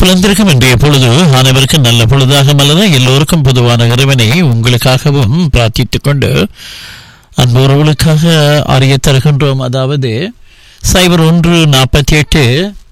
புலந்திருக்கும் இன்றைய பொழுது அனைவருக்கும் நல்ல பொழுதாக மலர எல்லோருக்கும் பொதுவான இறைவனை உங்களுக்காகவும் பிரார்த்தித்துக் கொண்டு அன்புறவுகளுக்காக அறிய தருகின்றோம் அதாவது சைபர் ஒன்று நாற்பத்தி எட்டு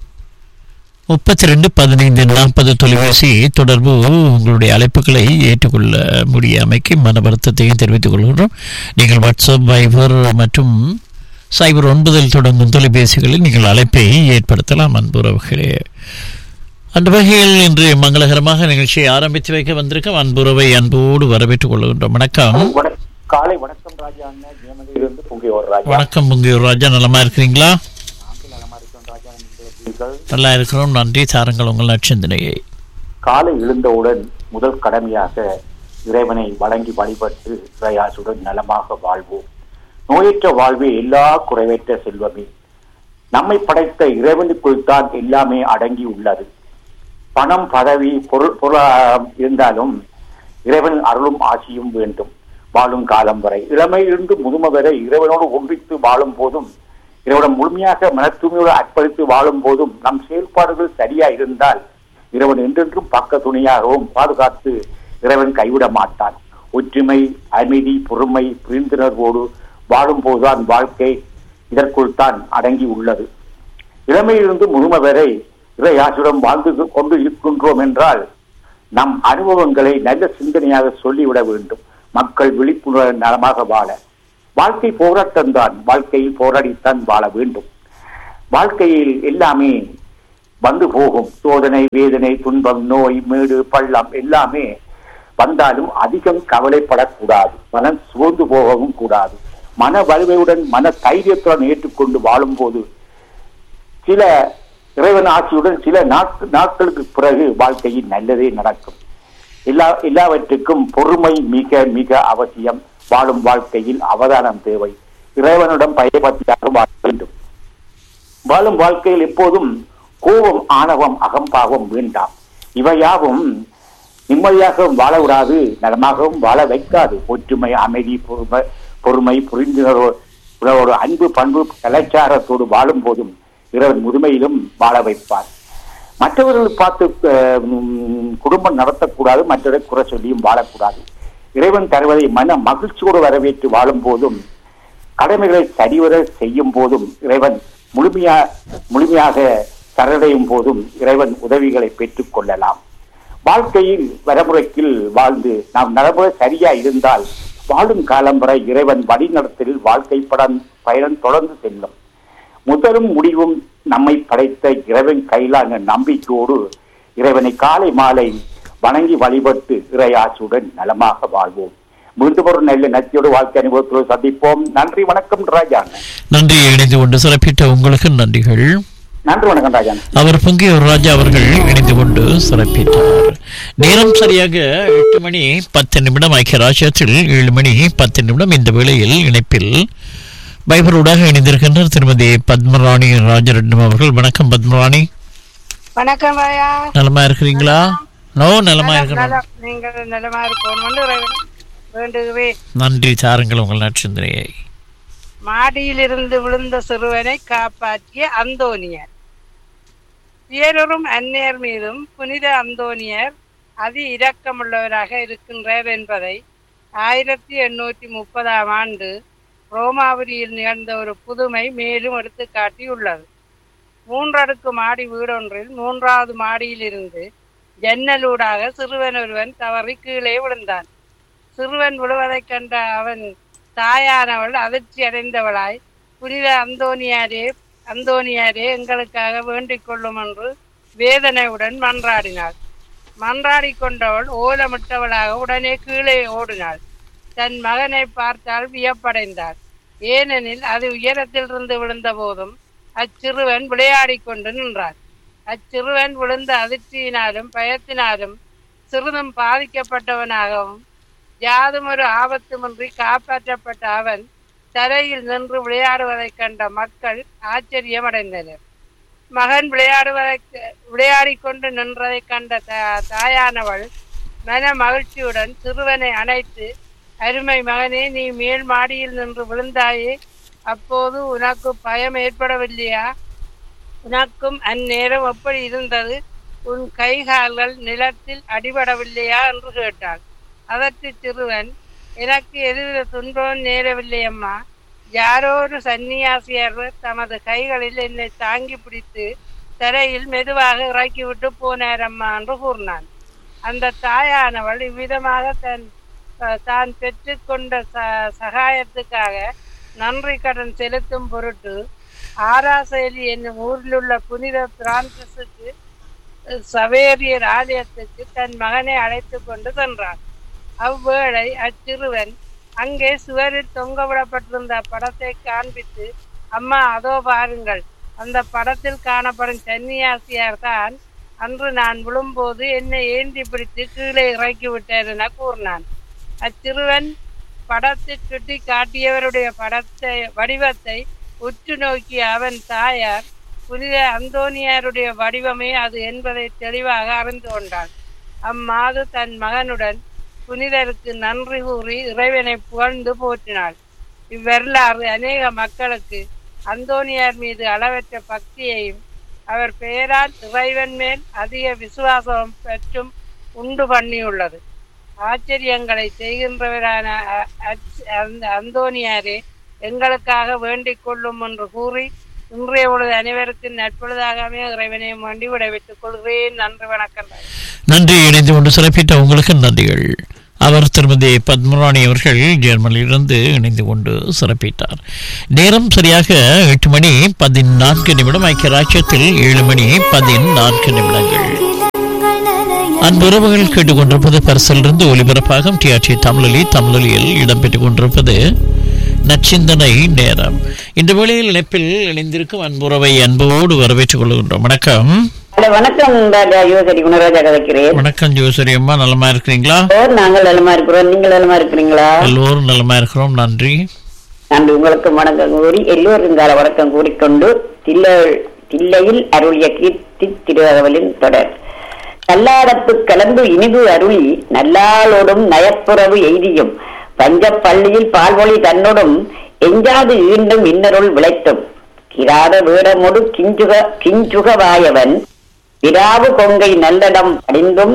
முப்பத்தி ரெண்டு பதினைந்து நாற்பது தொலைபேசி தொடர்பு உங்களுடைய அழைப்புகளை ஏற்றுக்கொள்ள முடியாமைக்கு மன வருத்தத்தையும் தெரிவித்துக் கொள்கின்றோம் நீங்கள் வாட்ஸ்அப் வைபர் மற்றும் சைபர் ஒன்பதில் தொடங்கும் தொலைபேசிகளில் நீங்கள் அழைப்பை ஏற்படுத்தலாம் அன்புறவுகளே அந்த வகையில் இன்று மங்களகரமாக நிகழ்ச்சியை ஆரம்பித்து வைக்க வந்திருக்கும் அன்புறவை அன்போடு வரவேற்றுக் கொள்கின்றோம் வணக்கம் வண- காலை வணக்கம் ராஜா அண்ணன் ஜெயமதியிலிருந்து புங்கியோர் ராஜா வணக்கம் புங்கியூர் ராஜா நலமா இருக்கிறீங்களா நாங்கள் நலமா இருக்கோம் ராஜா நீங்கள் எப்படி இருக்கீர்கள்? நல்லா இருக்கிறோம் நன்றி தாருங்கள் உங்கள் நற்சிந்தனையை காலை எழுந்தவுடன் முதல் கடமையாக இறைவனை வணங்கி வழிபட்டு பிரயாசுடன் நலமாக வாழ்வோம் நோயற்ற வாழ்வே எல்லா குறைவற்ற செல்வமே நம்மை படைத்த இறைவனுக்குள் தான் எல்லாமே அடங்கி உள்ளது பணம் பதவி பொருள் பொருளாதாரம் இருந்தாலும் இறைவன் அருளும் ஆசியும் வேண்டும் வாழும் காலம் வரை இளமையிலிருந்து முதுமை வரை இறைவனோடு ஒன்றித்து வாழும் போதும் இறைவனம் முழுமையாக மன தூய்மையோடு அர்ப்பணித்து வாழும் போதும் நம் செயல்பாடுகள் சரியா இருந்தால் இறைவன் என்றென்றும் பக்க துணையாகவும் பாதுகாத்து இறைவன் கைவிட மாட்டான் ஒற்றுமை அமைதி பொறுமை புரிந்துணர்வோடு வாழும் போதுதான் வாழ்க்கை இதற்குள் தான் அடங்கி உள்ளது இளமையிலிருந்து முதுமை வரை இறையாசுடன் வாழ்ந்து கொண்டு இருக்கின்றோம் என்றால் நம் அனுபவங்களை நல்ல சிந்தனையாக சொல்லிவிட வேண்டும் மக்கள் விழிப்புணர்வு நலமாக வாழ வாழ்க்கை போராட்டம் தான் வாழ்க்கையில் போராடித்தான் வாழ வேண்டும் வாழ்க்கையில் எல்லாமே வந்து போகும் சோதனை வேதனை துன்பம் நோய் மேடு பள்ளம் எல்லாமே வந்தாலும் அதிகம் கவலைப்படக்கூடாது மனம் சோர்ந்து போகவும் கூடாது மன வலிமையுடன் மன தைரியத்துடன் ஏற்றுக்கொண்டு வாழும்போது சில இறைவன் ஆட்சியுடன் சில நாட்கு நாட்களுக்கு பிறகு வாழ்க்கையில் நல்லதே நடக்கும் எல்லா எல்லாவற்றுக்கும் பொறுமை மிக மிக அவசியம் வாழும் வாழ்க்கையில் அவதானம் தேவை இறைவனிடம் பயபக்தியாக வாழ வேண்டும் வாழும் வாழ்க்கையில் எப்போதும் கோபம் ஆணவம் அகம்பாவம் வேண்டாம் இவையாவும் நிம்மதியாக வாழ விடாது நலமாகவும் வாழ வைக்காது ஒற்றுமை அமைதி பொறுமை பொறுமை புரிந்துணர்வோடு அன்பு பண்பு கலாச்சாரத்தோடு வாழும் போதும் இறைவன் முதுமையிலும் வாழ வைப்பார் மற்றவர்கள் பார்த்து அஹ், உம், குடும்பம் நடத்தக்கூடாது மற்றவரை குறை சொல்லியும் வாழக்கூடாது இறைவன் தருவதை மன மகிழ்ச்சியோடு வரவேற்று வாழும் போதும் கடமைகளை சரிவர செய்யும் போதும் இறைவன் முழுமையா முழுமையாக சரணடையும் போதும் இறைவன் உதவிகளை பெற்றுக் கொள்ளலாம் வாழ்க்கையில் வரமுறைக்கில் வாழ்ந்து நாம் நடைமுறை சரியா இருந்தால் வாழும் காலம் வரை இறைவன் வழிநடத்தலில் வாழ்க்கை படம் பயணம் தொடர்ந்து செல்லும் முதலும் முடிவும் நம்மை படைத்த இறைவன் கையிலான நம்பிக்கையோடு இறைவனை காலை மாலை வணங்கி வழிபட்டு இறையாசுடன் நலமாக வாழ்வோம் மீண்டும் ஒரு நல்ல நச்சியோடு வாழ்க்கை அனுபவத்தோடு சந்திப்போம் நன்றி வணக்கம் ராஜான் நன்றி இணைந்து கொண்டு சிறப்பித்த உங்களுக்கு நன்றிகள் நன்றி வணக்கம் ராஜான் அவர் பொங்கியூர் ராஜா அவர்கள் இணைந்து கொண்டு சிறப்பித்தார் நேரம் சரியாக எட்டு மணி பத்து நிமிடம் ஐக்கிய ராஜ்யத்தில் ஏழு மணி பத்து நிமிடம் இந்த வேளையில் இணைப்பில் பைபரோடாக இணைந்திருக்கின்றார் திருமதி பத்மராணி ராஜரட்னம் அவர்கள் வணக்கம் பத்மராணி வணக்கம் ராயா நலமா இருக்கிறீங்களா நோ நலமா இருக்கணும் நலம் நீங்கள் நலமா இருக்கணும் வேண்டுகவே நன்றி சாருங்கள் உங்கள் நற்சிந்தனையை மாடியிலிருந்து விழுந்த சிறுவனை காப்பாற்றிய அந்தோனியர் வேறொரும் அந்நியர் மீதும் புனித அந்தோனியர் அதி இரக்கமுள்ளவராக இருக்கின்றார் என்பதை ஆயிரத்தி எண்ணூற்றி முப்பதாம் ஆண்டு ரோமாபுரியில் நிகழ்ந்த ஒரு புதுமை மேலும் எடுத்து காட்டியுள்ளது மூன்றடுக்கு மாடி வீடொன்றில் மூன்றாவது மாடியிலிருந்து ஜன்னலூடாக சிறுவன் ஒருவன் தவறி கீழே விழுந்தான் சிறுவன் விழுவதைக் கண்ட அவன் தாயானவள் அதிர்ச்சி அடைந்தவளாய் புனித அந்தோனியாரே அந்தோனியாரே எங்களுக்காக வேண்டிக் கொள்ளும் என்று வேதனையுடன் மன்றாடினாள் மன்றாடி கொண்டவள் ஓலமிட்டவளாக உடனே கீழே ஓடினாள் தன் மகனை பார்த்தால் வியப்படைந்தாள் ஏனெனில் அது உயரத்திலிருந்து விழுந்த போதும் அச்சிறுவன் விளையாடிக் கொண்டு நின்றான் அச்சிறுவன் விழுந்த அதிர்ச்சியினாலும் பயத்தினாலும் சிறிதும் பாதிக்கப்பட்டவனாகவும் யாதும் ஒரு ஆபத்துமின்றி காப்பாற்றப்பட்ட அவன் தரையில் நின்று விளையாடுவதைக் கண்ட மக்கள் ஆச்சரியமடைந்தனர் மகன் விளையாடுவதை விளையாடிக் கொண்டு நின்றதைக் கண்ட தா- தாயானவள் மன மகிழ்ச்சியுடன் சிறுவனை அணைத்து அருமை மகனே நீ மேல் மாடியில் நின்று விழுந்தாயே அப்போது உனக்கு பயம் ஏற்படவில்லையா உனக்கும் அந்நேரம் எப்படி இருந்தது உன் கை கால்கள் நிலத்தில் அடிபடவில்லையா என்று கேட்டாள் அதற்கு சிறுவன் எனக்கு எதுவித துன்பம் நேரவில்லை அம்மா யாரோ ஒரு சன்னியாசியர் தமது கைகளில் என்னை தாங்கி பிடித்து தரையில் மெதுவாக இறக்கிவிட்டு போனார் அம்மா என்று கூறினான் அந்த தாயானவள் இவ்விதமாக தன் அஹ், தான் பெற்றுக்கொண்ட ச சகாயத்துக்காக நன்றி கடன் செலுத்தும் பொருட்டு ஆராசேலி என்னும் ஊரிலுள்ள புனித பிரான்சிஸுக்கு அஹ், சவேரியர் ஆலயத்துக்கு தன் மகனை அழைத்து கொண்டு சென்றான் அவ்வேளை அச்சிறுவன் அங்கே சுவரில் தொங்கவிடப்பட்டிருந்த படத்தை காண்பித்து அம்மா அதோ பாருங்கள் அந்த படத்தில் காணப்படும் சன்னியாசியார் தான் அன்று நான் விழும்போது என்னை ஏந்தி பிடித்து கீழே இறக்கி விட்டார் என கூறினான் அச்சிறுவன் படத்தை சுட்டி காட்டியவருடைய படத்தை வடிவத்தை உற்று நோக்கிய அவன் தாயார் புனித அந்தோனியாருடைய வடிவமே அது என்பதை தெளிவாக அறிந்து கொண்டாள் அம்மாது தன் மகனுடன் புனிதருக்கு நன்றி கூறி இறைவனை புகழ்ந்து போற்றினாள் இவ்வரலாறு அநேக மக்களுக்கு அந்தோனியார் மீது அளவற்ற பக்தியையும் அவர் பெயரால் இறைவன் மேல் அதிக விசுவாசம் பெற்றும் உண்டு பண்ணியுள்ளது ஆச்சரியங்களை செய்கின்றவரான அ- அச்- அந்த அந்தோனியாரே எங்களுக்காக வேண்டிக் கொள்ளும் என்று கூறி இன்றைய பொழுது அனைவருக்கும் நட்பொழுதாகவே இறைவனை வேண்டி விடைபெற்றுக் கொள்கிறேன் நன்றி வணக்கம் நன்றி இணைந்து கொண்டு சிறப்பித்த உங்களுக்கு நன்றிகள் அவர் திருமதி பத்மராணி அவர்கள் ஜெர்மனியிலிருந்து இணைந்து கொண்டு சிறப்பித்தார் நேரம் சரியாக எட்டு மணி பதினான்கு நிமிடம் ஐக்கிய ராஜ்யத்தில் ஏழு மணி பதினான்கு நிமிடங்கள் அன்புறவுகள் கேட்டுக்கொண்டிருப்பது பரிசிலிருந்து ஒலிபரப்பாகும் டிஆர்டி தமிழொலி தமிழொலியில் இடம்பெற்றுக் கொண்டிருப்பது நச்சிந்தனை நேரம் இந்த வேளையில் இணைப்பில் இணைந்திருக்கும் அன்புறவை அன்போடு வரவேற்றுக் கொள்கின்றோம் வணக்கம் ஹலோ வணக்கம் ராஜா யுவசரி குணராஜா கதைக்கிறேன் வணக்கம் ஜோசரி அம்மா நலமா இருக்கிறீங்களா ஓ நாங்கள் நலமா இருக்கிறோம் நீங்கள் நலமா இருக்கிறீங்களா எல்லோரும் நலமா இருக்கிறோம் நன்றி நன்றி உங்களுக்கு வணக்கம் கூறி எல்லோரும் கால வணக்கம் கூறிக்கொண்டு தில்ல தில்லையில் அருளிய கீர்த்தி திருவகவலின் தொடர் கல்லாடத்து கலந்து இனிது அருளி நல்லாளோடும் நயப்புறவு எய்தியும் பஞ்சப் பள்ளியில் பால்மொழி தன்னோடும் எஞ்சாது ஈண்டும் இன்னருள் விளைத்தும் கிராத வேடமொடு கிஞ்சுக கிஞ்சுகவாயவன் விராவு கொங்கை நல்லடம் படிந்தும்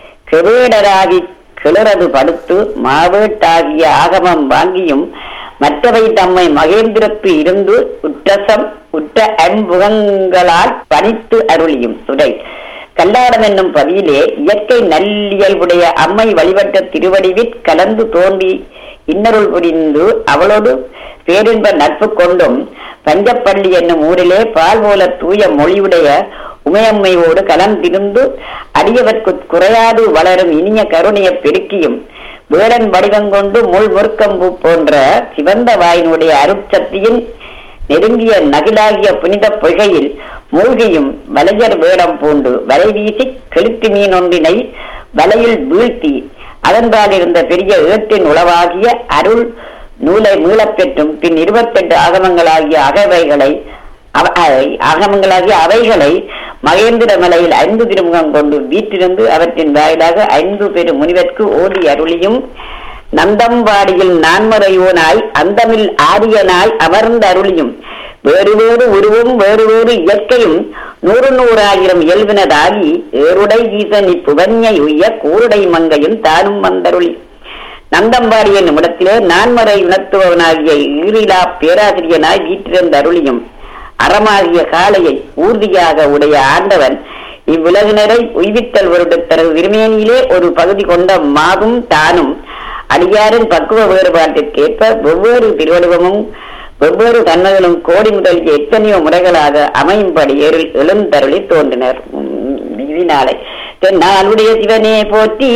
கெவேடராகி கிளறது படுத்து மாவேட்டாகிய ஆகமம் வாங்கியும் மற்றவை தம்மை மகேந்திரத்து இருந்து உற்றசம் உற்ற அன்புகங்களால் பணித்து அருளியும் சுடை கல்லாடம் என்னும் பதியிலே இயற்கை நல்லியல்புடைய அம்மை வழிபட்ட திருவடிவிற் கலந்து தோன்றி இன்னருள் புரிந்து அவளோடு பேரின்ப நட்பு கொண்டும் பஞ்சப்பள்ளி என்னும் ஊரிலே பால் போல தூய மொழியுடைய உமையம்மையோடு கலந்திருந்து அடியவர்க்கு குறையாது வளரும் இனிய கருணையை பெருக்கியும் வேடன் வடிவம் கொண்டு முள் முறுக்கம்பு போன்ற சிவந்த வாயினுடைய அருட்சக்தியின் நெருங்கிய நகிலாகிய புனித பொய்கையில் மூழ்கியும் வலையர் வேடம் பூண்டு வலை வீசி கெளுத்து மீன் ஒன்றினை வலையில் வீழ்த்தி அதன்பால் இருந்த பெரிய ஏட்டின் உளவாகிய அருள் நூலை மீளப் பெற்றும் பின் இருபத்தெட்டு ஆகமங்களாகிய அகவைகளை அவ- அவை- ஆகமங்களாகிய அவைகளை மகேந்திர மலையில் ஐந்து திருமுகம் கொண்டு வீற்றிருந்து அவற்றின் வாயிலாக ஐந்து பெரு முனிவர்க்கு ஓடி அருளியும் நந்தம்பாடியில் நான்மறையோனாய் அந்தமில் ஆரியனாய் அமர்ந்த அருளியும் வேறு வேறு உருவும் வேறு வேறு இயற்கையும் நூறு நூறாயிரம் இயல்பினதாகி ஏருடை ஈசன் இப்புவன்யை உய்ய கூருடை மங்கையும் தானும் வந்தருளி நந்தம்பாடி என்னும் இடத்திலே நான்மறை உணர்த்துபவனாகிய ஈரிலா பேராசிரியனாய் வீற்றிருந்த அருளியும் அறமாகிய காளையை ஊர்தியாக உடைய ஆண்டவன் இவ்வுலகினரை உய்வித்தல் வருட தனது திருமேனியிலே ஒரு பகுதி கொண்ட மாதும் தானும் அடியாரின் பக்குவ வேறுபாட்டிற்கேற்ப வெவ்வேறு திருவடிவமும் வெவ்வேறு தன்மைகளும் கோடி முதலிய எத்தனையோ முறைகளாக அமையும்படி எழு- எழுந்தருளி தோன்றினர் உம், இதனாலே தென்னாளுடைய சிவனே போற்றி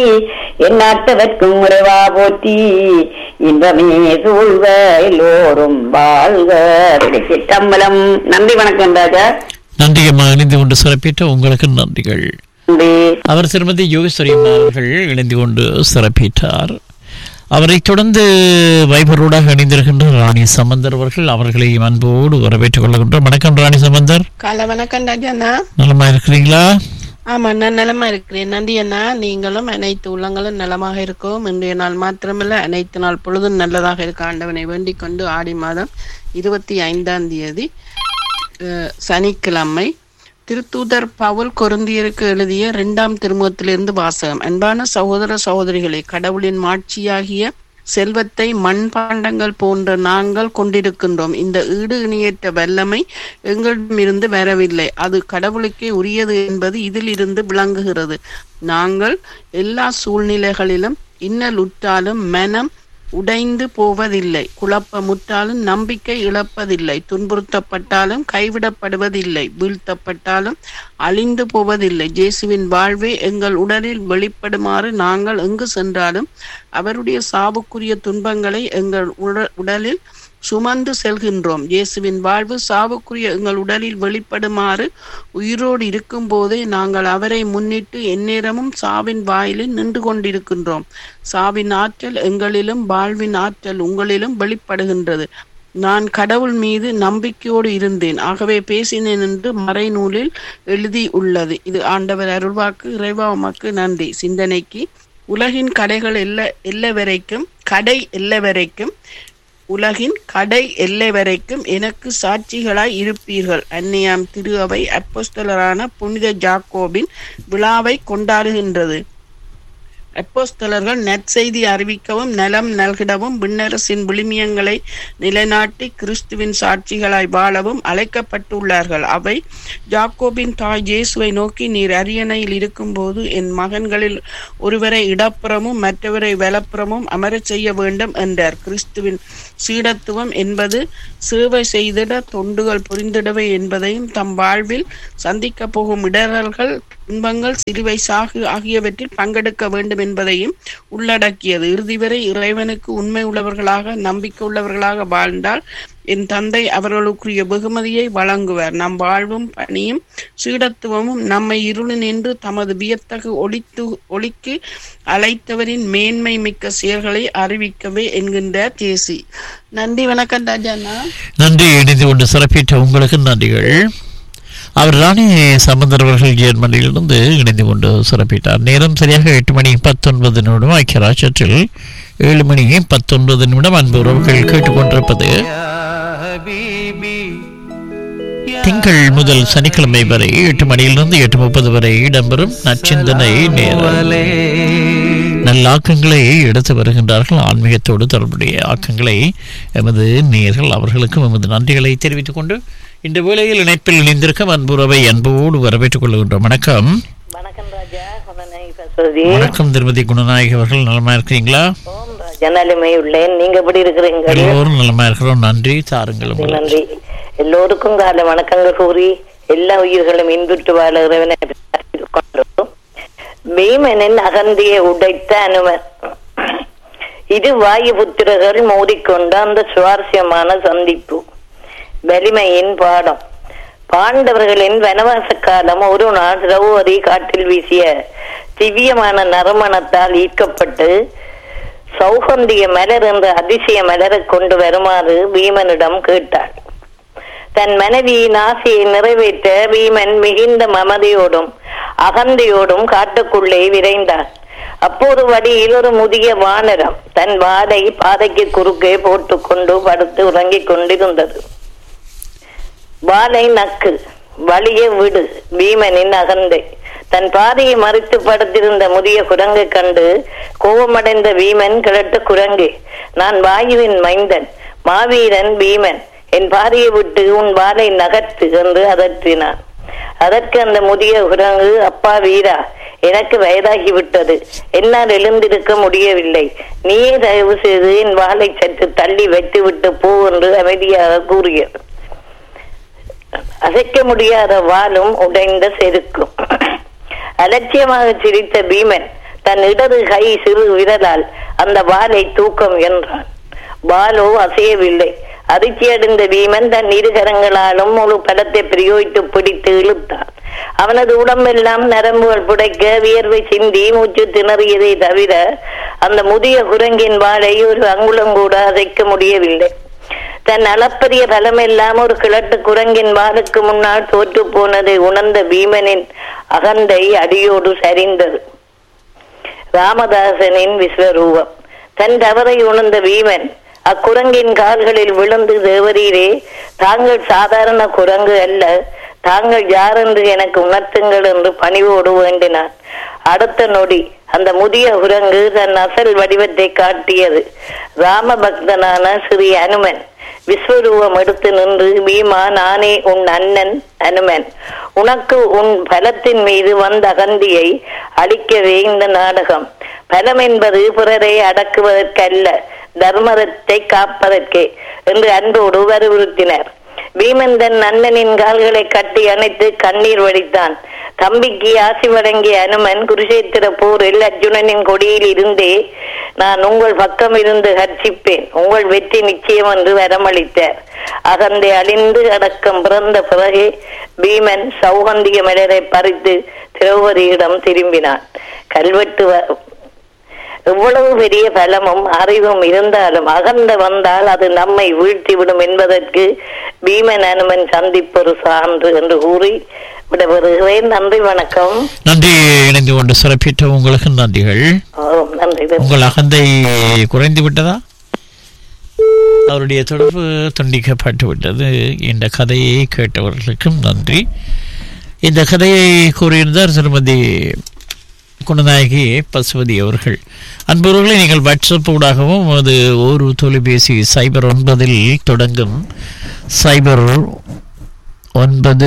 என் நாட்டவர்க்கும் முறைவா போற்றி இன்பமே சூழ்க எல்லோரும் வாழ்க சிற்றம்பலம் நன்றி வணக்கம் ராஜா நன்றி அம்மா இணைந்து கொண்டு சிறப்பித்த உங்களுக்கு நன்றிகள் நன்றி அவர் திருமதி யோகேஸ்வரி அம்மா அவர்கள் இணைந்து கொண்டு சிறப்பித்தார் அவரைத் தொடர்ந்து வைபரோடாக இணைந்திருக்கின்ற ராணி சம்பந்தர் அவர்கள் அவர்களை அன்போடு வரவேற்றுக் கொள்கின்றோம் வணக்கம் ராணி சம்பந்தர் காலை வணக்கம் ராஜாண்ணா நலமா இருக்கிறீங்களா ஆமா நான் நலமா இருக்கிறேன் நன்றி அண்ணா நீங்களும் அனைத்து உள்ளங்களும் நலமாக இருக்கவும் இன்றைய நாள் மாத்திரமல்ல அனைத்து நாள் பொழுதும் நல்லதாக இருக்க ஆண்டவனை வேண்டிக் கொண்டு ஆடி மாதம் இருபத்தி ஐந்தாம் தேதி அஹ், சனிக்கிழமை திருத்தூதர் பவுல் கொருந்தியருக்கு எழுதிய இரண்டாம் திருமுகத்திலிருந்து வாசகம் அன்பான சகோதர சகோதரிகளே கடவுளின் மாட்சியாகிய செல்வத்தை மண்பாண்டங்கள் போன்ற நாங்கள் கொண்டிருக்கின்றோம் இந்த ஈடு இணையற்ற வல்லமை எங்களிடமிருந்து வரவில்லை அது கடவுளுக்கே உரியது என்பது இதிலிருந்து விளங்குகிறது நாங்கள் எல்லா சூழ்நிலைகளிலும் இன்னலுற்றாலும் மனம் உடைந்து போவதில்லை குழப்பமுற்றாலும் நம்பிக்கை இழப்பதில்லை துன்புறுத்தப்பட்டாலும் கைவிடப்படுவதில்லை வீழ்த்தப்பட்டாலும் அழிந்து போவதில்லை இயேசுவின் வாழ்வே எங்கள் உடலில் வெளிப்படுமாறு நாங்கள் எங்கு சென்றாலும் அவருடைய சாவுக்குரிய துன்பங்களை எங்கள் உட- உடலில் சுமந்து செல்கின்றோம் இயேசுவின் வாழ்வு சாவுக்குரிய எங்கள் உடலில் வெளிப்படுமாறு உயிரோடு இருக்கும் போதே நாங்கள் அவரை முன்னிட்டு எந்நேரமும் சாவின் வாயிலில் நின்று கொண்டிருக்கின்றோம் சாவின் ஆற்றல் எங்களிலும் வாழ்வின் ஆற்றல் உங்களிலும் வெளிப்படுகின்றது நான் கடவுள் மீது நம்பிக்கையோடு இருந்தேன் ஆகவே பேசினேன் என்று மறைநூலில் எழுதி உள்ளது இது ஆண்டவர் அருள்வாக்கு இறைவா உமக்கு நன்றி சிந்தனைக்கு உலகின் கடைகள் எல்ல எல்லை வரைக்கும் கடை எல்லை வரைக்கும் உலகின் கடை எல்லை வரைக்கும் எனக்கு சாட்சிகளாய் இருப்பீர்கள் அன்னியாம் திரு அவை அப்போஸ்தலரான புனித ஜாக்கோபின் விழாவை கொண்டாடுகின்றது அப்போஸ்தலர்கள் நற்செய்தி அறிவிக்கவும் நலம் நல்கிடவும் விண்ணரசின் விழுமியங்களை நிலைநாட்டி கிறிஸ்துவின் சாட்சிகளாய் வாழவும் அழைக்கப்பட்டுள்ளார்கள் அவை ஜாக்கோபின் தாய் இயேசுவை நோக்கி நீர் அரியணையில் இருக்கும்போது என் மகன்களில் ஒருவரை இடப்புறமும் மற்றவரை வலப்புறமும் அமரச் செய்ய வேண்டும் என்றார் கிறிஸ்துவின் சீடத்துவம் என்பது சேவை செய்திட தொண்டுகள் புரிந்திடவே என்பதையும் தம் வாழ்வில் சந்திக்க போகும் இடரல்கள் துன்பங்கள் சிலுவை சாகு ஆகியவற்றில் பங்கெடுக்க வேண்டும் என்பதையும் உள்ளடக்கியது இறுதி வரை இறைவனுக்கு உண்மை உள்ளவர்களாக நம்பிக்கை உள்ளவர்களாக வாழ்ந்தால் என் தந்தை அவர்களுக்குரிய வெகுமதியை வழங்குவார் நம் வாழ்வும் பணியும் சீடத்துவமும் நம்மை இருளு நின்று தமது வியத்தகு ஒளித்து ஒளிக்கு அழைத்தவரின் மேன்மை மிக்க செயல்களை அறிவிக்கவே என்கின்றார் ஜேசி நன்றி வணக்கம் ராஜாண்ணா நன்றி இணைந்து கொண்டு சிறப்பித்த உங்களுக்கு நன்றிகள் அவர் ராணி சம்பந்தர் அவர்கள் ஜெர்மனியிலிருந்து இணைந்து கொண்டு சிறப்பித்தார் நேரம் சரியாக எட்டு மணி பத்தொன்பது நிமிடம் ஐக்கிய ராஜ்யத்தில் ஏழு மணி பத்தொன்பது நிமிடம் அன்பு உறவுகள் கேட்டுக்கொண்டிருப்பது திங்கள் முதல் சனிக்கிழமை வரை எட்டு மணியிலிருந்து எட்டு முப்பது வரை இடம்பெறும் நச்சிந்தனை நேரம் நல்ல ஆக்கங்களை எடுத்து வருகின்றார்கள் ஆன்மீகத்தோடு தொடர்புடைய ஆக்கங்களை எமது நேர்கள் அவர்களுக்கும் எமது நன்றிகளை தெரிவித்துக் கொண்டு இந்த வேளையில் இணைப்பில் இணைந்திருக்கும் அன்புறவை அன்போடு வரவேற்றுக் கொள்கின்றோம் வணக்கம் வணக்கம் ராஜா குணநாயகி பேசுறது வணக்கம் திருமதி குணநாயகி அவர்கள் நலமா இருக்கிறீங்களா ஓம் ராஜா நலுமை உள்ளேன் நீங்க எப்படி இருக்கிறீங்க எல்லோரும் நலமா இருக்கிறோம் நன்றி தாருங்கள் உங்களுக்கு. நன்றி எல்லோருக்கும் கால வணக்கங்கள் கூறி எல்லா உயிர்களும் இன்புற்று வாழ இறைவனை பிரார்த்தித்துக் கொண்டோம். பீமனின் அகந்தியை உடைத்த அனுமன் இது வாயுபுத்திரர்கள் மோதிக்கொண்ட அந்த சுவாரஸ்யமான சந்திப்பு வலிமையின் பாடம் பாண்டவர்களின் வனவாச காலம் ஒரு நாள் திரௌபதி காட்டில் வீசிய திவ்யமான நறுமணத்தால் ஈர்க்கப்பட்டு சௌகந்திய மலர் என்ற அதிசய மலரை கொண்டு வருமாறு பீமனிடம் கேட்டாள் தன் மனைவியின் ஆசையை நிறைவேற்ற பீமன் மிகுந்த மமதையோடும் அகந்தையோடும் காட்டுக்குள்ளே விரைந்தான் அப்போது வழியில் ஒரு முதிய வானரம் தன் வாடை பாதைக்கு குறுக்கே போட்டுக்கொண்டு படுத்து உறங்கிக் கொண்டிருந்தது வாளை நக்கு வழியை விடு பீமனின் அகந்தை தன் பாதையை மறித்து படுத்திருந்த முதிய குரங்கை கண்டு கோபமடைந்த பீமன் கிழட்டு குரங்கு நான் வாயுவின் மைந்தன் மாவீரன் பீமன் என் பாதையை விட்டு உன் வாளை நகர்த்து என்று அதற்றினான் அதற்கு அந்த முதிய குரங்கு அப்பா வீரா எனக்கு வயதாகி விட்டது என்னால் எழுந்திருக்க முடியவில்லை நீயே தயவு செய்து என் வாளை சற்று தள்ளி வைத்து விட்டு போ என்று அமைதியாக கூறியது அசைக்க முடியாத வாளும் உடைந்த செருக்கும் அலட்சியமாக சிரித்த பீமன் தன் இடது கை சிறு விரலால் அந்த வாளை தூக்கம் என்றான் பாலோ அசையவில்லை அதிர்ச்சியடைந்த பீமன் தன் இரு கரங்களாலும் முழு பலத்தை பிரயோகித்து பிடித்து இழுத்தான் அவனது உடம்பெல்லாம் நரம்புகள் புடைக்க வியர்வை சிந்தி மூச்சு திணறியதை தவிர அந்த முதிய குரங்கின் வாளை ஒரு அங்குலம் கூட அசைக்க முடியவில்லை தன் அளப்பரிய பலமெல்லாம் ஒரு கிழட்டு குரங்கின் வாளுக்கு முன்னால் தோற்று போனதை உணர்ந்த பீமனின் அகந்தை அடியோடு சரிந்தது ராமதாசனின் விஸ்வரூபம் தன் தவறை உணர்ந்த பீமன் அக்குரங்கின் கால்களில் விழுந்து தேவரீரே தாங்கள் சாதாரண குரங்கு அல்ல தாங்கள் யார் என்று எனக்கு உணர்த்துங்கள் என்று பணிவோடு வேண்டினான் அடுத்த நொடி அந்த முதிய குரங்கு தன் அசல் வடிவத்தை காட்டியது ராமபக்தனான ஸ்ரீ அனுமன் விஸ்வரூபம் எடுத்து நின்று பீமா நானே உன் அண்ணன் அனுமன் உனக்கு உன் பலத்தின் மீது வந்த அகந்தியை அழிக்கவே இந்த நாடகம் பலம் என்பது பிறரை அடக்குவதற்கல்ல தர்மத்தை காப்பதற்கே என்று அன்போடு வலியுறுத்தினர் பீமன் தன் அண்ணனின் கால்களை கட்டி அணைத்து கண்ணீர் வடித்தான் தம்பிக்கு ஆசி வழங்கிய அனுமன் குருஷேத்திர போரில் அர்ஜுனனின் கொடியில் இருந்தே நான் உங்கள் பக்கம் இருந்து ஹர்ஷிப்பேன் உங்கள் வெற்றி நிச்சயம் என்று வரமளித்தார் அகந்தை அழிந்து அடக்கம் பிறந்த பிறகு பீமன் சௌகந்திய மலரை பறித்து திரௌபதியிடம் திரும்பினான் கல்வெட்டு வ- எவ்வளவு பெரிய பலமும் அறிவும் இருந்தாலும் அகந்த வந்தால் அது நம்மை வீழ்த்திவிடும் என்பதற்கு பீமன் அனுமன் சந்திப்பொரு சான்று என்று கூறி விடைபெறுகிறேன் நன்றி வணக்கம் நன்றி இணைந்து கொண்டு சிறப்பித்த உங்களுக்கு நன்றிகள் ஓ, நன்றி உங்கள் அகந்தை குறைந்து விட்டதா அவருடைய தொடர்பு துண்டிக்கப்பட்டு விட்டது இந்த கதையை கேட்டவர்களுக்கும் நன்றி இந்த கதையை கூறியிருந்தார் திருமதி குணநாயகி பசுபதி அவர்கள் அன்பவர்களை நீங்கள் வாட்ஸ்அப் ஊடாகவும் அது ஒரு தொலைபேசி சைபர் ஒன்பதில் தொடங்கும் சைபர் ஒன்பது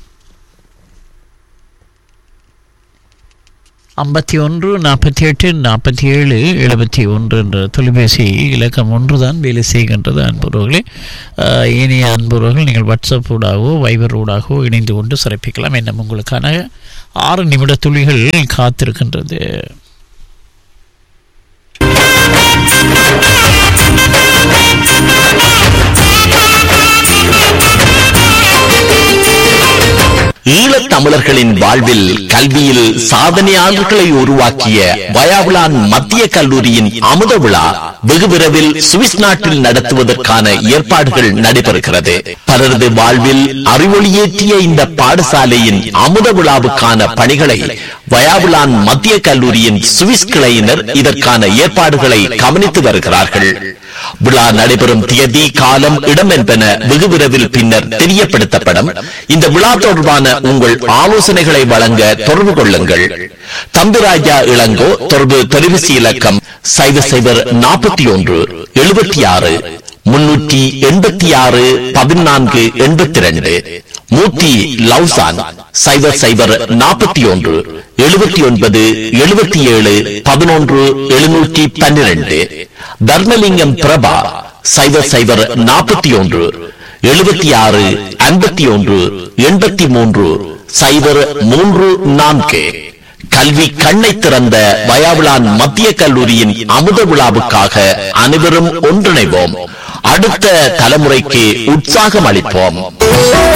ஐம்பத்தி ஒன்று நாற்பத்தி எட்டு நாற்பத்தி ஏழு எழுபத்தி ஒன்று என்ற தொலைபேசி இலக்கம் ஒன்று தான் வேலை செய்கின்றது அன்புறவர்களே ஆஹ், ஏனைய அன்புறவர்கள் நீங்கள் வாட்ஸ்அப் ஊடாகவோ வைபர் ஊடாகவோ இணைந்து கொண்டு சிறப்பிக்கலாம் என்ன உங்களுக்கான ஆறு நிமிட துளிகள் காத்திருக்கின்றது ஈழத் தமிழர்களின் வாழ்வில் கல்வியில் சாதனையாளர்களை உருவாக்கிய வயாவுலான் மத்திய கல்லூரியின் அமுத விழா வெகு விரைவில் சுவிஸ் நாட்டில் நடத்துவதற்கான ஏற்பாடுகள் நடைபெறுகிறது பலரது வாழ்வில் அறிவொளியேற்றிய இந்த பாடசாலையின் அமுத விழாவுக்கான பணிகளை வயாவுலான் மத்திய கல்லூரியின் சுவிஸ் கிளையினர் இதற்கான ஏற்பாடுகளை கவனித்து வருகிறார்கள் விழா நடைபெறும் தேதி காலம் இடம் என்பன வெகு விரைவில் பின்னர் தெரியப்படுத்தப்படும் இந்த விழா தொடர்பான உங்கள் ஆலோசனைகளை வழங்க தொடர்பு கொள்ளுங்கள் தம்பிராஜா இளங்கோ தொடர்பு தொலைபேசி இலக்கம் சைவர் சைவர் நாற்பத்தி ஒன்று எழுபத்தி ஆறு முன்னூற்றி எண்பத்தி ஆறு பதினான்கு எண்பத்தி ரெண்டு மூர்த்தி லவ்சான் சைவர் சைவர் நாற்பத்தி ஒன்று எழுபத்தி ஒன்பது எழுபத்தி ஏழு பதினொன்று எழுநூற்றி பன்னிரண்டு தர்மலிங்கம் பிரபா சைவர் சைவர் நாற்பத்தி ஒன்று எழுபத்தி ஆறு ஐம்பத்தி ஒன்று எண்பத்தி மூன்று சைவர் மூன்று நான்கு கல்வி கண்ணை திறந்த வயாவிலான் மத்திய கல்லூரியின் அமுத விழாவுக்காக அனைவரும் ஒன்றிணைவோம் அடுத்த தலைமுறைக்கு உற்சாகம் அளிப்போம்